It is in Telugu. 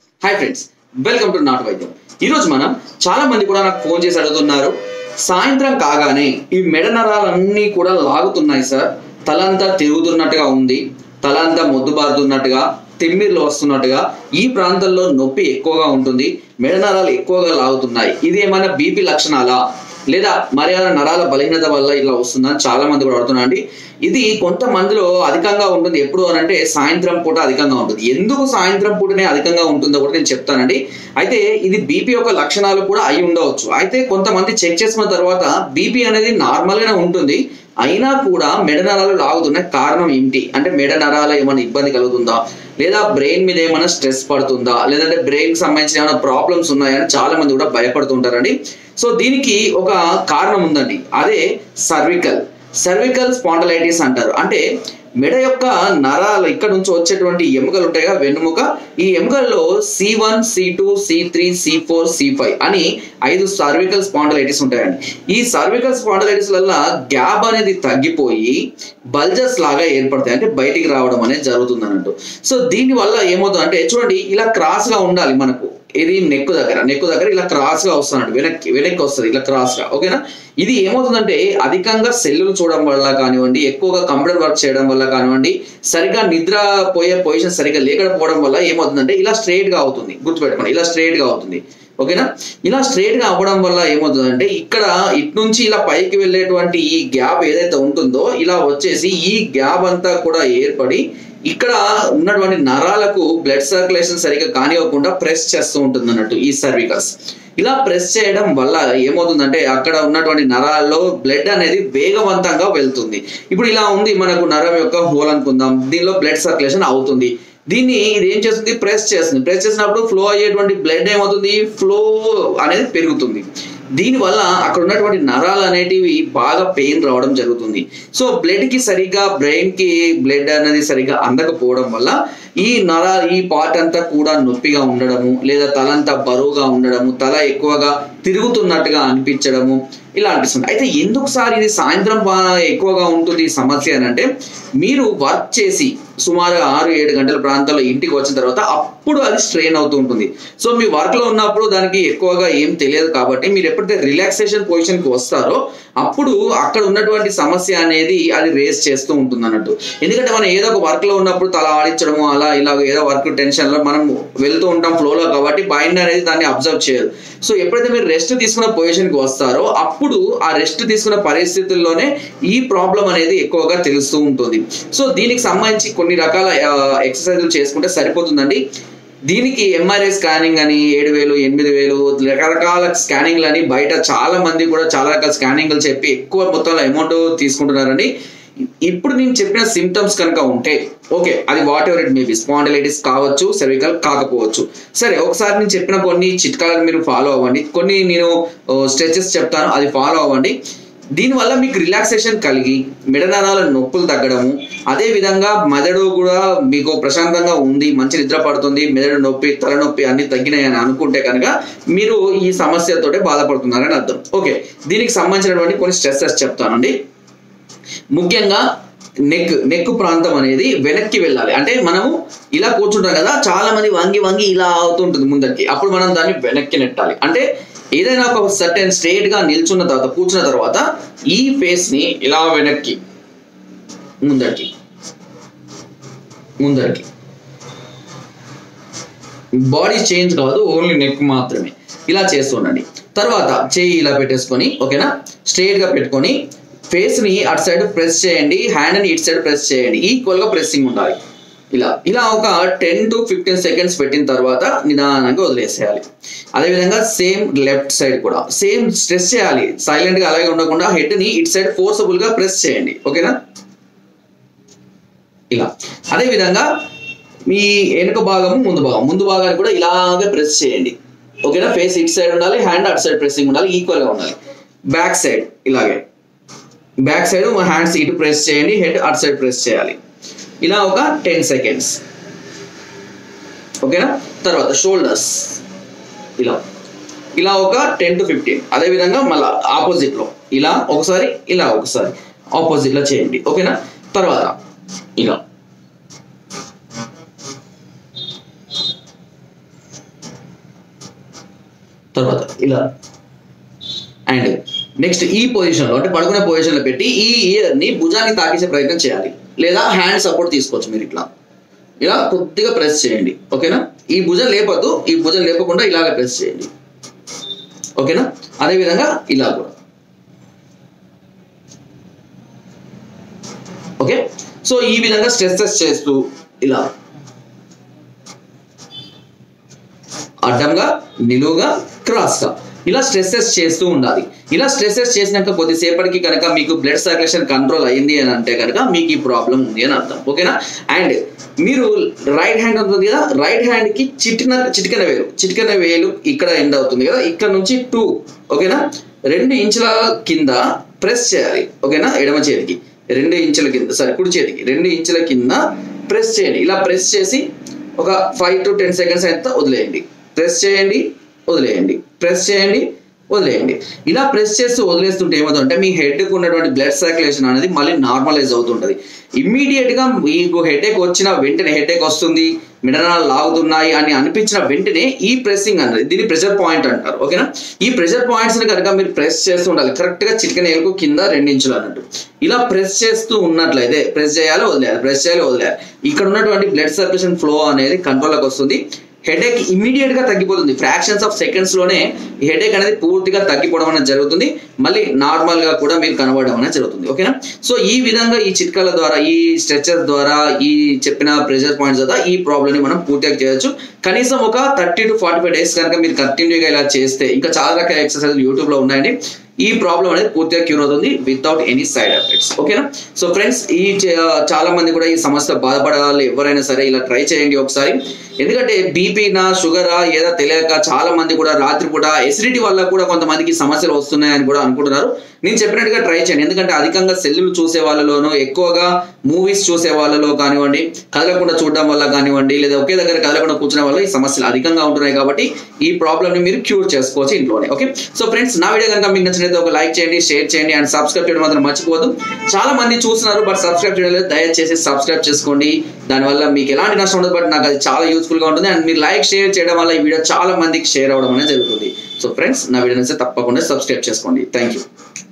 హాయ్ ఫ్రెండ్స్ వెల్కమ్ టు నాటు వైద్యం ఈరోజు మనం చాలా మంది కూడా నాకు ఫోన్ చేసి అడుగుతున్నారు సాయంత్రం కాగానే ఈ మెడ నరాలన్నీ కూడా లాగుతున్నాయి సార్ తలంతా తిరుగుతున్నట్టుగా ఉంది తలంతా మొద్దుబారుతున్నట్టుగా తిమ్మిర్లు వస్తున్నట్టుగా ఈ ప్రాంతంలో నొప్పి ఎక్కువగా ఉంటుంది మెడ నరాలు ఎక్కువగా లాగుతున్నాయి ఇది ఏమైనా బీపీ లక్షణాలా లేదా మరి ఏమైనా నరాల బలహీనత వల్ల ఇలా వస్తుందని చాలా మంది కూడా అడుగుతున్నారు అండి ఇది కొంతమందిలో అధికంగా ఉంటుంది ఎప్పుడు అని అంటే సాయంత్రం పూట అధికంగా ఉంటుంది ఎందుకు సాయంత్రం పూటనే అధికంగా ఉంటుందో కూడా నేను చెప్తానండి అయితే ఇది బీపీ యొక్క లక్షణాలు కూడా అయి ఉండవచ్చు అయితే కొంతమంది చెక్ చేసుకున్న తర్వాత బీపీ అనేది నార్మల్ గానే ఉంటుంది అయినా కూడా మెడ నరాలు లాగుతున్న కారణం ఏంటి అంటే మెడ నరాల ఏమైనా ఇబ్బంది కలుగుతుందా లేదా బ్రెయిన్ మీద ఏమైనా స్ట్రెస్ పడుతుందా లేదంటే బ్రెయిన్ కి సంబంధించిన ఏమైనా ప్రాబ్లమ్స్ ఉన్నాయని చాలా మంది కూడా భయపడుతుంటారండి సో దీనికి ఒక కారణం ఉందండి అదే సర్వికల్ సర్వికల్ స్పాండలైటిస్ అంటారు అంటే మెడ యొక్క నరాలు ఇక్కడ నుంచి వచ్చేటువంటి ఎముకలు ఉంటాయి కదా వెన్నుముక ఈ ఎముకల్లో C one C two C three C four C five అని ఐదు సర్వికల్ స్పాండలైటిస్ ఉంటాయండి ఈ సర్వికల్ స్పాండలైటిస్ వల్ల గ్యాప్ అనేది తగ్గిపోయి బల్జర్స్ లాగా ఏర్పడతాయి అంటే బయటికి రావడం అనేది జరుగుతుంది అన్నట్టు సో దీని వల్ల ఏమవుతుంది అంటే చూడండి ఇలా క్రాస్ గా ఉండాలి మనకు ఇది నెక్ దగ్గర నెక్ దగ్గర ఇలా క్రాస్ గా వస్తున్నట్టు వెనక్కి వెనక్కి వస్తుంది ఇలా క్రాస్ గా ఓకేనా ఇది ఏమవుతుందంటే అధికంగా సెల్లులు చూడడం వల్ల కానివ్వండి ఎక్కువగా కంప్యూటర్ వర్క్ చేయడం వల్ల కానివ్వండి సరిగా నిద్ర పోయే పొజిషన్ సరిగా లేకపోవడం వల్ల ఏమవుతుందంటే ఇలా స్ట్రైట్ గా అవుతుంది గుర్తుపెట్టుకోండి ఇలా స్ట్రైట్ గా అవుతుంది ఓకేనా ఇలా స్ట్రైట్ గా అవ్వడం వల్ల ఏమవుతుందంటే ఇక్కడ ఇటు నుంచి ఇలా పైకి వెళ్ళేటువంటి ఈ గ్యాప్ ఏదైతే ఉంటుందో ఇలా వచ్చేసి ఈ గ్యాప్ అంతా కూడా ఏర్పడి ఇక్కడ ఉన్నటువంటి నరాలకు బ్లడ్ సర్క్యులేషన్ సరిగ్గా కానివ్వకుండా ప్రెస్ చేస్తూ ఉంటుంది అన్నట్టు ఈ సర్వికల్స్ ఇలా ప్రెస్ చేయడం వల్ల ఏమవుతుందంటే అక్కడ ఉన్నటువంటి నరాల్లో బ్లడ్ అనేది వేగవంతంగా వెళ్తుంది ఇప్పుడు ఇలా ఉంది మనకు నరం యొక్క హోల్ అనుకుందాం దీనిలో బ్లడ్ సర్క్యులేషన్ అవుతుంది దీన్ని ఇది ఏం చేస్తుంది ప్రెస్ చేస్తుంది ప్రెస్ చేసినప్పుడు ఫ్లో అయ్యేటువంటి బ్లడ్ ఏమవుతుంది ఫ్లో అనేది పెరుగుతుంది దీనివల్ల అక్కడ ఉన్నటువంటి నరాలు అనేటివి బాగా పెయిన్ రావడం జరుగుతుంది సో బ్లడ్ కి సరిగ్గా బ్రెయిన్ కి బ్లడ్ అనేది సరిగ్గా అందకపోవడం వల్ల ఈ నర ఈ పార్ట్ అంతా కూడా నొప్పిగా ఉండడము లేదా తలంతా బరువుగా ఉండడము తల ఎక్కువగా తిరుగుతున్నట్టుగా అనిపించడము ఇలా అనిపిస్తుంది అయితే ఎందుకు సార్ ఇది సాయంత్రం ఎక్కువగా ఉంటుంది ఈ సమస్య అని అంటే మీరు వర్క్ చేసి సుమారు ఆరు ఏడు గంటల ప్రాంతంలో ఇంటికి వచ్చిన తర్వాత అప్పుడు అది స్ట్రెయిన్ అవుతూ ఉంటుంది సో మీ వర్క్ లో ఉన్నప్పుడు దానికి ఎక్కువగా ఏం తెలియదు కాబట్టి మీరు ఎప్పుడైతే రిలాక్సేషన్ పొజిషన్ కి వస్తారో అప్పుడు అక్కడ ఉన్నటువంటి సమస్య అనేది అది రేస్ చేస్తూ ఉంటుంది అన్నట్టు ఎందుకంటే మనం ఏదో ఒక వర్క్ లో ఉన్నప్పుడు తల ఆడించడము అలా ఇలా ఏదో వర్క్ టెన్షన్ లో మనం వెళ్తూ ఉంటాం ఫ్లోలో కాబట్టి మైండ్ అనేది దాన్ని అబ్జర్వ్ చేయదు సో ఎప్పుడైతే మీరు రెస్ట్ తీసుకున్న పొజిషన్ కి వస్తారో అప్పుడు ఆ రెస్ట్ తీసుకున్న పరిస్థితుల్లోనే ఈ ప్రాబ్లం అనేది ఎక్కువగా తెలుస్తూ ఉంటుంది సో దీనికి సంబంధించి కొన్ని రకాల ఎక్సర్సైజులు చేసుకుంటే సరిపోతుందండి దీనికి ఎంఆర్ఐ స్కానింగ్ అని ఏడు వేలు ఎనిమిది వేలు రకరకాల స్కానింగ్లు అని బయట చాలా మంది కూడా చాలా రకాల స్కానింగ్లు చెప్పి ఎక్కువ మొత్తంలో అమౌంట్ తీసుకుంటున్నారండి ఇప్పుడు నేను చెప్పిన సిమ్టమ్స్ కనుక ఉంటే ఓకే అది whatever it maybe spondylitis కావచ్చు సెర్వికల్ కాకపోవచ్చు సరే ఒకసారి నేను చెప్పిన కొన్ని చిట్కాలను మీరు ఫాలో అవ్వండి కొన్ని నేను స్ట్రెచెస్ చెప్తాను అది ఫాలో అవ్వండి దీనివల్ల మీకు రిలాక్సేషన్ కలిగి మెడనరాల నొప్పులు తగ్గడము అదే విధంగా మెదడు కూడా మీకు ప్రశాంతంగా ఉంది మంచి నిద్ర పడుతుంది మెదడు నొప్పి తలనొప్పి అన్ని తగ్గినాయి అని అనుకుంటే కనుక మీరు ఈ సమస్యతోటే బాధపడుతున్నారని అర్థం ఓకే దీనికి సంబంధించినటువంటి కొన్ని స్ట్రెస్సెస్ చెప్తానండి ముఖ్యంగా నెక్ నెక్ ప్రాంతం అనేది వెనక్కి వెళ్ళాలి అంటే మనము ఇలా కూర్చుంటాం కదా చాలా మంది వంగి వంగి ఇలా అవుతుంటుంది ముందరికి అప్పుడు మనం దాన్ని వెనక్కి నెట్టాలి అంటే ఏదైనా ఒక సర్టెన్ స్ట్రేట్ గా నిల్చున్న తర్వాత కూర్చున్న తర్వాత ఈ ఫేస్ ని ఇలా వెనక్కి ముందరికి ముందరికి బాడీ చేంజ్ కాదు ఓన్లీ నెక్ మాత్రమే ఇలా చేస్తుండండి తర్వాత చేయి ఇలా పెట్టేసుకొని ఓకేనా స్ట్రేట్ గా పెట్టుకొని ఫేస్ ని అటు సైడ్ ప్రెస్ చేయండి హ్యాండ్ ని ఇటు సైడ్ ప్రెస్ చేయండి ఈక్వల్ గా ప్రెస్సింగ్ ఉండాలి ఇలా ఇలా ఒక టెన్ టు ఫిఫ్టీన్ సెకండ్స్ పెట్టిన తర్వాత నిదానంగా వదిలేసేయాలి అదేవిధంగా సేమ్ లెఫ్ట్ సైడ్ కూడా సేమ్ స్ట్రెస్ చేయాలి సైలెంట్ గా అలాగే ఉండకుండా హెడ్ ని ఇటు సైడ్ ఫోర్సబుల్ గా ప్రెస్ చేయండి ఓకేనా ఇలా అదే విధంగా మీ వెనుక భాగము ముందు భాగం ముందు భాగాన్ని కూడా ఇలాగే ప్రెస్ చేయండి ఓకేనా ఫేస్ ఇటు సైడ్ ఉండాలి హ్యాండ్ అటు సైడ్ ప్రెస్సింగ్ ఉండాలి ఈక్వల్ గా ఉండాలి బ్యాక్ సైడ్ ఇలాగే బ్యాక్ సైడ్ హ్యాండ్స్ ఇటు ప్రెస్ చేయండి హెడ్ అటు సైడ్ ప్రెస్ చేయాలి ఇలా ఒక టెన్ సెకండ్స్ ఓకేనా తర్వాత షోల్డర్స్ ఇలా ఇలా ఒక టెన్ టు ఫిఫ్టీన్ అదేవిధంగా మళ్ళీ ఆపోజిట్లో ఇలా ఒకసారి ఇలా ఒకసారి ఆపోజిట్లో చేయండి ఓకేనా తర్వాత ఇలా తర్వాత ఇలా అండ్ నెక్స్ట్ ఈ పొజిషన్లో అంటే పడుకునే పొజిషన్లో పెట్టి ఈ ఇయర్ని భుజాన్ని తాకించే ప్రయత్నం చేయాలి లేదా హ్యాండ్ సపోర్ట్ తీసుకోవచ్చు మీరు ఇట్లా ఇలా కొద్దిగా ప్రెస్ చేయండి ఓకేనా ఈ భుజం లేపద్దు ఈ భుజం లేపకుండా ఇలాగ ప్రెస్ చేయండి ఓకేనా అదేవిధంగా ఇలా కూడా ఓకే సో ఈ విధంగా స్ట్రెస్సెస్ చేస్తూ ఇలా అడ్డంగా నిలువుగా క్రాస్గా ఇలా స్ట్రెస్సెస్ చేస్తూ ఉండాలి ఇలా స్ట్రెస్సెస్ చేసినాక కొద్దిసేపటికి కనుక మీకు బ్లడ్ సర్క్యులేషన్ కంట్రోల్ అయ్యింది అని అంటే కనుక మీకు ఈ ప్రాబ్లం ఉంది అని అర్థం ఓకేనా అండ్ మీరు రైట్ హ్యాండ్ ఉంటుంది కదా రైట్ హ్యాండ్ కి చిటికన చిటికన వేలు చిటికన వేలు ఇక్కడ ఎండ్ అవుతుంది కదా ఇక్కడ నుంచి టూ ఓకేనా రెండు ఇంచుల కింద ప్రెస్ చేయాలి ఓకేనా ఎడమ చేతికి రెండు ఇంచుల కింద సారీ కుడి చేతికి రెండు ఇంచుల కింద ప్రెస్ చేయండి ఇలా ప్రెస్ చేసి ఒక ఫైవ్ టు టెన్ సెకండ్స్ అయితే వదిలేయండి ప్రెస్ చేయండి వదిలేయండి ప్రెస్ చేయండి వదిలేయండి ఇలా ప్రెస్ చేస్తూ వదిలేస్తుంటే ఏమవుతుందంటే మీ హెడ్కి ఉన్నటువంటి బ్లడ్ సర్క్యులేషన్ అనేది మళ్ళీ నార్మలైజ్ అవుతుంటుంది ఇమ్మీడియట్ గా మీకు హెడేక్ వచ్చిన వెంటనే హెడేక్ వస్తుంది మిడనాలు లాగుతున్నాయి అని అనిపించిన వెంటనే ఈ ప్రెస్సింగ్ అన్నది దీన్ని ప్రెషర్ పాయింట్ అంటారు ఓకేనా ఈ ప్రెషర్ పాయింట్స్ ని కనుక మీరు ప్రెస్ చేస్తూ ఉండాలి కరెక్ట్ గా చిటికెన ఏలుకు కింద రెండు ఇంచులు అన్నట్టు ఇలా ప్రెస్ చేస్తూ ఉన్నట్లయితే ప్రెస్ చేయాలి వదిలేయాలి ప్రెస్ చేయాలి వదిలేయాలి ఇక్కడ ఉన్నటువంటి బ్లడ్ సర్క్యులేషన్ ఫ్లో అనేది కంట్రోల్లోకి వస్తుంది హెడేక్ ఇమీడియట్ గా తగ్గిపోతుంది ఫ్రాక్షన్స్ ఆఫ్ సెకండ్స్ లోనే హెడేక్ అనేది పూర్తిగా తగ్గిపోవడం అనేది జరుగుతుంది మళ్ళీ నార్మల్ గా కూడా మీరు కనబడడం అనేది జరుగుతుంది ఓకేనా సో ఈ విధంగా ఈ చిట్కాల ద్వారా ఈ స్ట్రెచర్ ద్వారా ఈ చెప్పిన ప్రెషర్ పాయింట్స్ ద్వారా ఈ ప్రాబ్లమ్ ని మనం పూర్తిగా చేయొచ్చు కనీసం ఒక thirty to forty five days కనుక మీరు కంటిన్యూగా ఇలా చేస్తే ఇంకా చాలా రకాల ఎక్సర్సైజ్ యూట్యూబ్ లో ఉన్నాయండి ఈ ప్రాబ్లం అనేది పూర్తిగా క్యూర్ అవుతుంది వితౌట్ ఎనీ సైడ్ ఎఫెక్ట్స్ ఓకేనా సో ఫ్రెండ్స్ ఈ చే- చాలా మంది కూడా ఈ సమస్య బాధపడాలి ఎవరైనా సరే ఇలా ట్రై చేయండి ఒకసారి ఎందుకంటే బీపీనా షుగరా ఏదో తెలియక చాలా మంది కూడా రాత్రిపూట ఎసిడిటీ వల్ల కూడా కొంతమందికి సమస్యలు వస్తున్నాయని కూడా అనుకుంటున్నారు నేను చెప్పినట్టుగా ట్రై చేయండి ఎందుకంటే అధికంగా సెల్లులు చూసే వాళ్ళలోనూ ఎక్కువగా మూవీస్ చూసే వాళ్ళలో కానివ్వండి కదలకుండా చూడడం వల్ల కానివ్వండి లేదా ఒకే దగ్గర కదలకుండా కూర్చునే వల్ల ఈ సమస్యలు అధికంగా ఉంటున్నాయి కాబట్టి ఈ ప్రాబ్లమ్ ని మీరు క్యూర్ చేసుకోవచ్చు ఇంట్లోనే ఓకే సో ఫ్రెండ్స్ నా వీడియో కనుక మీకు నచ్చినట్లయితే ఒక లైక్ చేయండి షేర్ చేయండి అండ్ సబ్స్క్రైబ్ చేయడం మాత్రం మర్చిపోవద్దు చాలా మంది చూస్తున్నారు బట్ సబ్స్క్రైబ్ చేయడం లేదు దయచేసి సబ్స్క్రైబ్ చేసుకోండి దానివల్ల మీకు ఎలాంటి నష్టం ఉండదు బట్ నాకు అది చాలా యూస్ఫుల్ గా ఉంటుంది అండ్ మీరు లైక్ షేర్ చేయడం వల్ల ఈ వీడియో చాలా మందికి షేర్ అవ్వడం అనేది జరుగుతుంది సో ఫ్రెండ్స్ నా వీడియో నచ్చితే తప్పకుండా సబ్స్క్రైబ్ చేసుకోండి థ్యాంక్ యూ